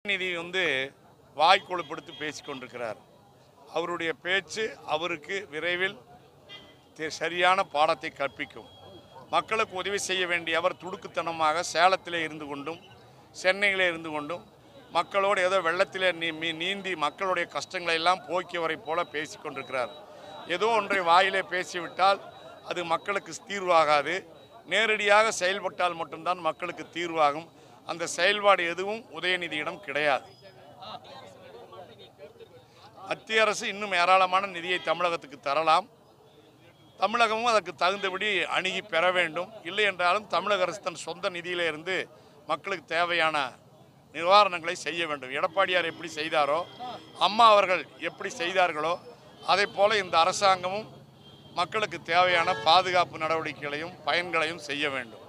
நிதி வந்து வாய் கொழுப்படுத்தி பேசிக் கொண்டிருக்கிறார் அவருடைய பேச்சு அவருக்கு விரைவில் தெ- சரியான பாடத்தை கற்பிக்கும் மக்களுக்கு உதவி செய்ய வேண்டிய அவர் துடுக்குத்தனமாக சேலத்திலே இருந்து கொண்டும் சென்னையிலே இருந்து கொண்டும் மக்களோடு ஏதோ வெள்ளத்திலே நீ மீ- நீந்தி மக்களுடைய கஷ்டங்களை எல்லாம் போக்கியவரை போல பேசி கொண்டிருக்கிறார் ஏதோ ஒன்றை வாயிலே பேசிவிட்டால் அது மக்களுக்கு தீர்வாகாது நேரடியாக செயல்பட்டால் மட்டும்தான் மக்களுக்கு தீர்வாகும் அந்த செயல்பாடு எதுவும் உதயநிதியிடம் கிடையாது மத்திய அரசு இன்னும் ஏராளமான நிதியை தமிழகத்துக்கு தரலாம் தமிழகமும் அதற்கு தகுந்தபடி அணுகி பெற வேண்டும் இல்லை என்றாலும் தமிழக அரசு தன் சொந்த நிதியில இருந்து மக்களுக்கு தேவையான நிவாரணங்களை செய்ய வேண்டும் எடப்பாடியார் எப்படி செய்தாரோ அம்மா அவர்கள் எப்படி செய்தார்களோ அதே போல இந்த அரசாங்கமும் மக்களுக்கு தேவையான பாதுகாப்பு நடவடிக்கைகளையும் பயன்களையும் செய்ய வேண்டும்